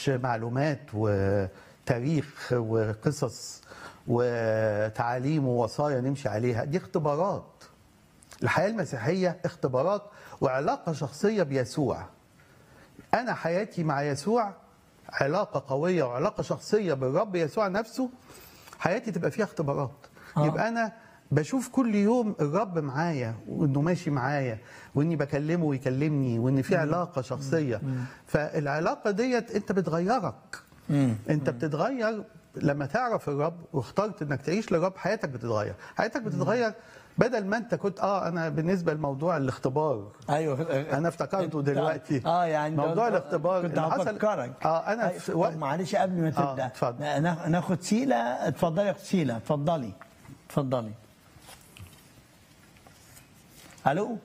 مش معلومات وتاريخ وقصص وتعاليم ووصايا نمشي عليها دي اختبارات الحياة المسيحية اختبارات وعلاقة شخصية بيسوع أنا حياتي مع يسوع علاقة قوية وعلاقة شخصية بالرب يسوع نفسه حياتي تبقى فيها اختبارات آه. يبقى أنا بشوف كل يوم الرب معايا وانه ماشي معايا واني بكلمه ويكلمني وان في علاقه شخصيه فالعلاقه ديت انت بتغيرك انت بتتغير لما تعرف الرب واخترت انك تعيش للرب حياتك بتتغير حياتك بتتغير بدل ما انت كنت اه انا بالنسبه لموضوع الاختبار ايوه انا افتكرته دلوقتي اه يعني موضوع ده- الاختبار كنت اللي حصل- هفكرك اه انا أيوة. في طب وقت معلش قبل ما آه، تبدا اتفضل. نا- ناخد سيله اتفضلي يا اخت سيله اتفضلي اتفضلي الو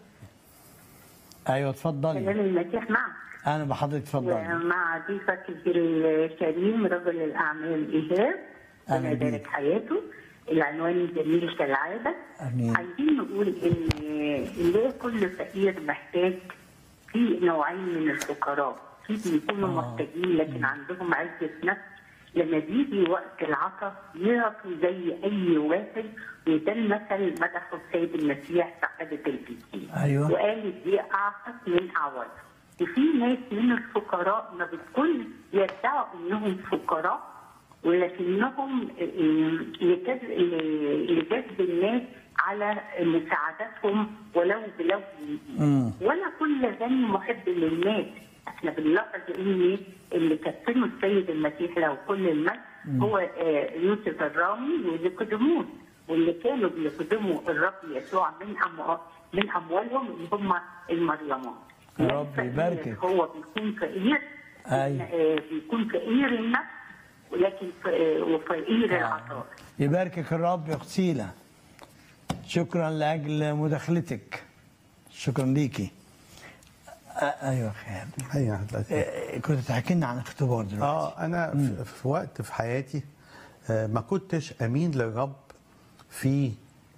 ايوه اتفضلي سلام المسيح معك انا بحضرتك اتفضلي ومع ضيفك الكريم رجل الاعمال ايهاب أهلا ربنا يبارك بيك. حياته العنوان الجميل كالعاده آمين. عايزين نقول ان ليه كل فقير محتاج في نوعين من الفقراء في بيكونوا آه. محتاجين لكن عندهم عزه نفس لما بيجي وقت العطف يعطوا زي اي واحد وده المثل مدحه السيد المسيح سعاده البيتين أيوة. وقال دي اعطت من اعوض وفي ناس من الفقراء ما بتكون يدعوا انهم فقراء ولكنهم لجذب لجذب الناس على مساعدتهم ولو بلو مم. ولا كل غني محب للناس احنا بنلاحظ ان اللي كفنوا السيد المسيح له كل المجد هو آه، يوسف الرامي ونيقوديموس واللي كانوا بيخدموا الرب يسوع من أموال من اموالهم اللي هم المريمات يا رب الفقير يباركك. هو بيكون فقير أيوة. آه، بيكون فقير النفس ولكن ف- آه، وفقير العطاء يباركك الرب يا اخت سيله شكرا لاجل مداخلتك شكرا ليكي آه، ايوه خير هيا هتلاقي. آه، كنت تحكي لنا عن اختبار دلوقتي اه انا في- في وقت في حياتي آه، ما كنتش امين للرب في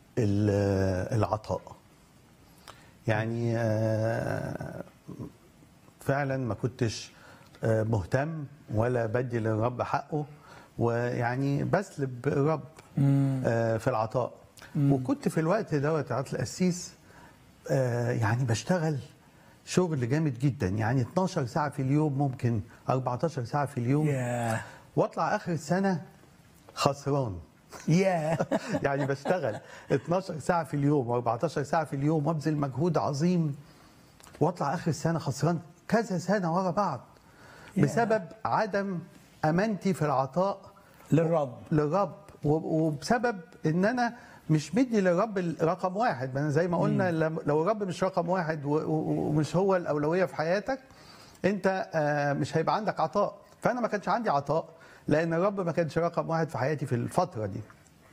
ال- العطاء يعني آه، فعلا ما كنتش آه، مهتم ولا بدي للرب حقه ويعني بسلب الرب آه، في العطاء وكنت في الوقت دوت يا عطل القسيس آه، يعني بشتغل شغل جامد جدا يعني 12 ساعة في اليوم ممكن 14 ساعة في اليوم ياه واطلع اخر السنة خسران ياه يعني بشتغل 12 ساعة في اليوم و14 ساعة في اليوم وابذل مجهود عظيم واطلع اخر السنة خسران كذا سنة ورا بعض بسبب عدم امانتي في العطاء للرب للرب و- وبسبب ان انا مش مدي للرب رقم واحد ما أنا زي ما قلنا لم- لو الرب مش رقم واحد و- و- ومش هو الاولويه في حياتك انت آه، مش هيبقى عندك عطاء فانا ما كانش عندي عطاء لان الرب ما كانش رقم واحد في حياتي في الفتره دي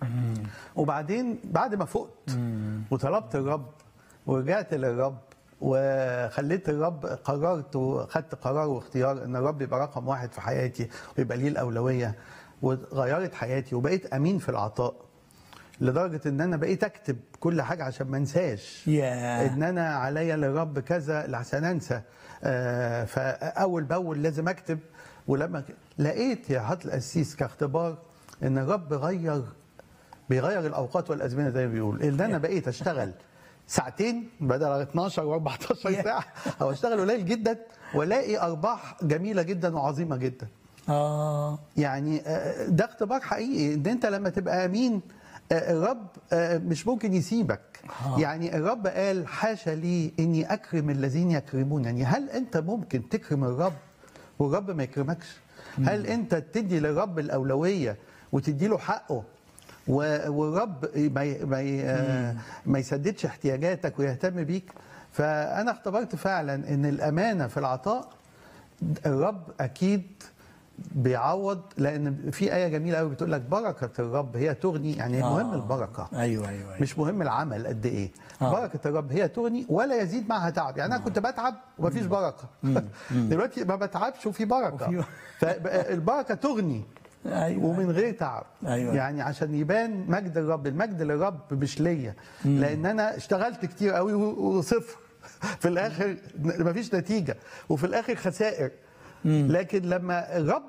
وبعدين بعد ما فقت وطلبت الرب ورجعت للرب وخليت الرب قررت وخدت قرار واختيار ان الرب يبقى رقم واحد في حياتي ويبقى ليه الاولويه وغيرت حياتي وبقيت امين في العطاء لدرجه ان انا بقيت اكتب كل حاجه عشان ما انساش ياه. ان انا عليا للرب كذا لحسن انسى آه، فاول باول لازم اكتب ولما ك- لقيت يا حضرة القسيس كاختبار ان الرب غير بيغير الاوقات والازمنه زي ما بيقول ان انا بقيت اشتغل ساعتين بدل 12 و14 ساعه او اشتغل قليل جدا والاقي ارباح جميله جدا وعظيمه جدا اه يعني آه، ده اختبار حقيقي ان انت لما تبقى امين آه، الرب آه، مش ممكن يسيبك يعني الرب قال حاشا لي اني اكرم الذين يكرمونني هل انت ممكن تكرم الرب والرب ما يكرمكش هل انت تدي للرب الاولويه وتدي له حقه و- والرب ما ي- ما ي- آه، ما يسددش احتياجاتك ويهتم بيك فانا اختبرت فعلا ان الامانه في العطاء الرب اكيد بيعوض لان في ايه جميله قوي بتقول لك بركه الرب هي تغني يعني آه. مهم البركه ايوه ايوه, أيوة. مش مهم العمل قد ايه آه. بركه الرب هي تغني ولا يزيد معها تعب يعني انا كنت بتعب ومفيش بركه دلوقتي ما بتعبش وفي بركه وفي- فالبركه تغني أيوة. ومن غير تعب أيوة. يعني عشان يبان مجد الرب المجد للرب مش ليا لان انا اشتغلت كتير قوي و- وصفر في الاخر مفيش نتيجه وفي الاخر خسائر لكن لما الرب